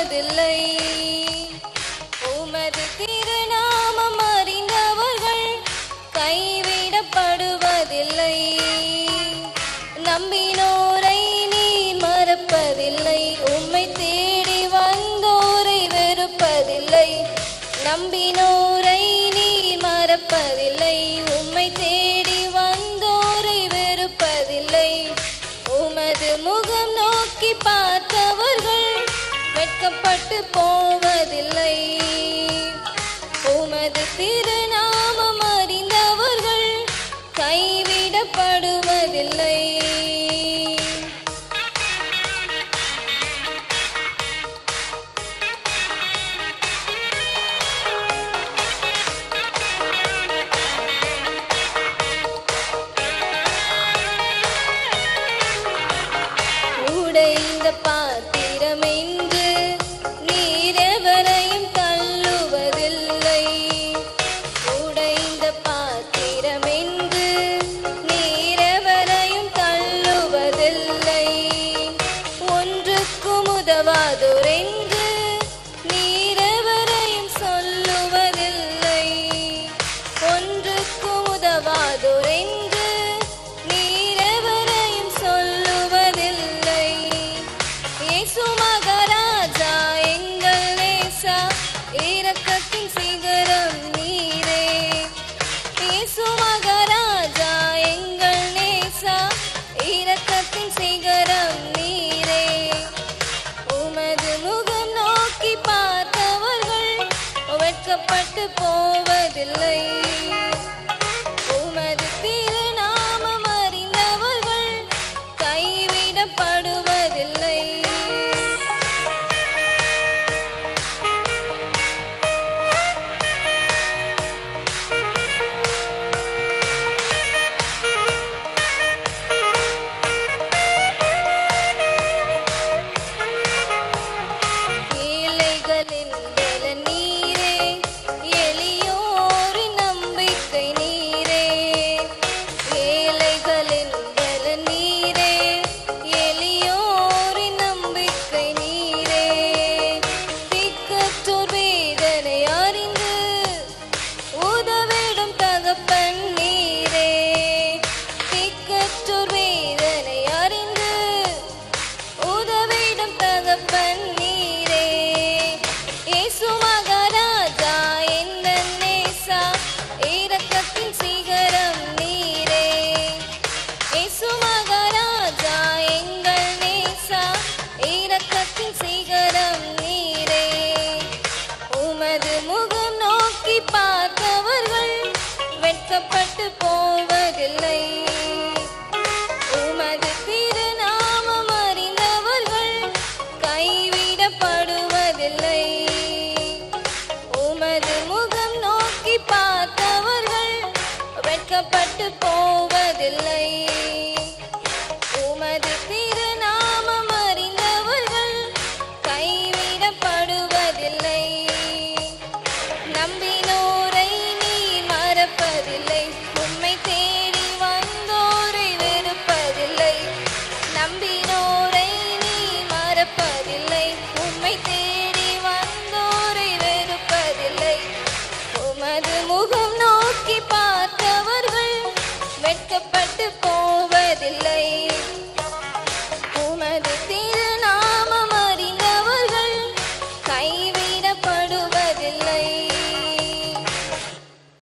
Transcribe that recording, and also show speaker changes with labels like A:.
A: படுவதில்லை உமது திருநாமம் அறிந்தவர்கள் கைவிடப்படுவதில்லை நம்பினோரை நீர் மறப்பதில்லை உம்மை தேடி வந்தோரை வெறுப்பதில்லை நம்பினோரை நீர் மறப்பதில்லை உம்மை தேடி வந்தோரை வெறுப்பதில்லை உமது முகம் நோக்கி பார்த்தவர்கள் வெட்கப்பட்டு போவதில்லை உமது திருநாமம் அறிந்தவர்கள் கைவிடப்படுவதில்லை உடைந்த பாத்திரம் என்று நீரெவரையும் தள்ளுவதில்லை உடைந்த பாத்திரம் என்று நீரெவரையும் தள்ளுவதில்லை ஒன்றுக்கும் உதவாதோரென்று நீரெவரையும் சொல்லுவதில்லை ஒன்றுக்கும் உதவாதோரென்று நீரெவரையும் சொல்லுவதில்லை இயேசு மகாராஜா எங்கள் நேசா இரக்கத்தின் சிகரம் நீரே இயேசு மகாராஜா எங்கள் நேசா இரக்கத்தின் சிகரம் நீரே உமது முகம் நோக்கி பார்த்தவர்கள் வெட்கப்பட்டு போவதில்லை உமது திருநாமம் அறிந்தவர்கள் கைவிடப்படுவதில்லை ஏழைகளின் பலன் நீரே எளியோரின் நம்பிக்கை நீரே ஏழைகளின் பலன் நீரே எளியோரின் நம்பிக்கை நீரே திக்கற்றோர் வேதனை அறிந்து உதவிடும் தகப்பன் நீரே திக்கற்றோர் வேதனை அறிந்து உதவிடும் தகப்பன் நீரே இயேசு மகாராஜா எந்த நேசா இரக்கத்தின் சிகரம் நீரே இயேசு மகாராஜா எங்கள் நேசா இரக்கத்தின் சிகரம் நீரே உமது முகம் நோக்கி பார்த்தவர்கள் வெட்கப்பட்டு போவதில்லை உமது திருநாமம் அறிந்தவர்கள் கைவிடப்படுவதில்லை உமது முகம் நோக்கி பார்த்தவர்கள் வெட்கப்பட்டு போவதில்லை உமது திருநாமம் அறிந்தவர்கள் கைவிடப்படுவதில்லை